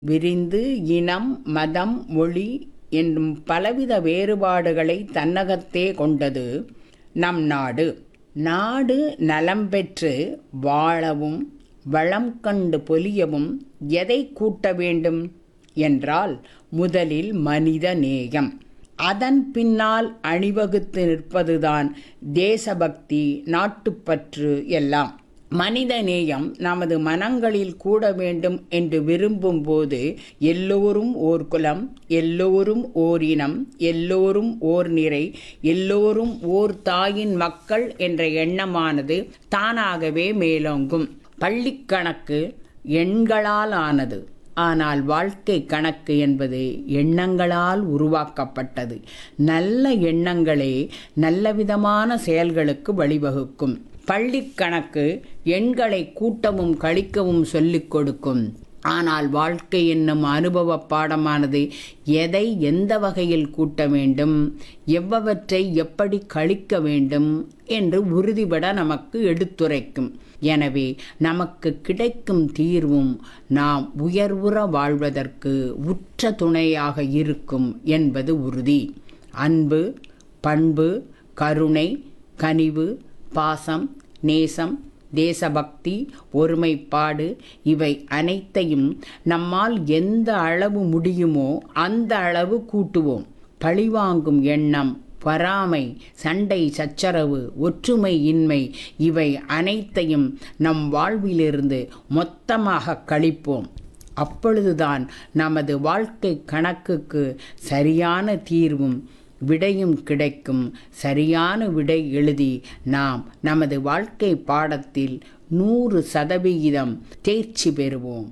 விரிந்து இனம் மதம் மொழி என்னும் பலவித வேறுபாடுகளை தன்னகத்தே கொண்டது நம் நாடு நாடு நலம் பெற்று வாழவும் வளம் கண்டு பொலியவும் எதை கூட்ட வேண்டும் என்றால் முதலில் மனித நேயம் அதன் பின்னால் அணிவகுத்து நிற்பதுதான் தேசபக்தி நாட்டுப்பற்று எல்லாம் மனித நேயம் நமது மனங்களில் கூட வேண்டும் என்று விரும்பும் போது எல்லோரும் ஓர் குலம் எல்லோரும் ஓர் இனம் எல்லோரும் ஓர் நிறை எல்லோரும் ஓர் தாயின் மக்கள் என்ற எண்ணமானது தானாகவே மேலோங்கும் பள்ளிக்கணக்கு எண்களால் ஆனது ஆனால் வாழ்க்கை கணக்கு என்பது எண்ணங்களால் உருவாக்கப்பட்டது நல்ல எண்ணங்களே நல்லவிதமான செயல்களுக்கு வழிவகுக்கும் பள்ளிக்கணக்கு எண்களை கூட்டவும் கழிக்கவும் சொல்லிக் கொடுக்கும் ஆனால் வாழ்க்கை என்னும் அனுபவ பாடமானது எதை எந்த வகையில் கூட்ட வேண்டும் எவ்வவற்றை எப்படி கழிக்க வேண்டும் என்று உறுதிபட நமக்கு எடுத்துரைக்கும் எனவே நமக்கு கிடைக்கும் தீர்வும் நாம் உயர்வுற வாழ்வதற்கு உற்ற துணையாக இருக்கும் என்பது உறுதி அன்பு பண்பு கருணை கனிவு பாசம் நேசம் தேசபக்தி ஒருமைப்பாடு இவை அனைத்தையும் நம்மால் எந்த அளவு முடியுமோ அந்த அளவு கூட்டுவோம் பழிவாங்கும் எண்ணம் பொறாமை சண்டை சச்சரவு ஒற்றுமை இன்மை இவை அனைத்தையும் நம் வாழ்விலிருந்து மொத்தமாக கழிப்போம் அப்பொழுதுதான் நமது வாழ்க்கை கணக்குக்கு சரியான தீர்வும் விடையும் கிடைக்கும் சரியான விடை எழுதி நாம் நமது வாழ்க்கை பாடத்தில் நூறு சதவிகிதம் தேர்ச்சி பெறுவோம்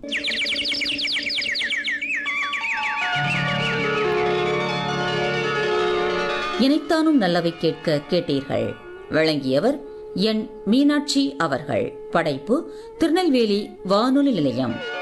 இணைத்தானும் நல்லவை கேட்க கேட்டீர்கள் வழங்கியவர் என் மீனாட்சி அவர்கள் படைப்பு திருநெல்வேலி வானொலி நிலையம்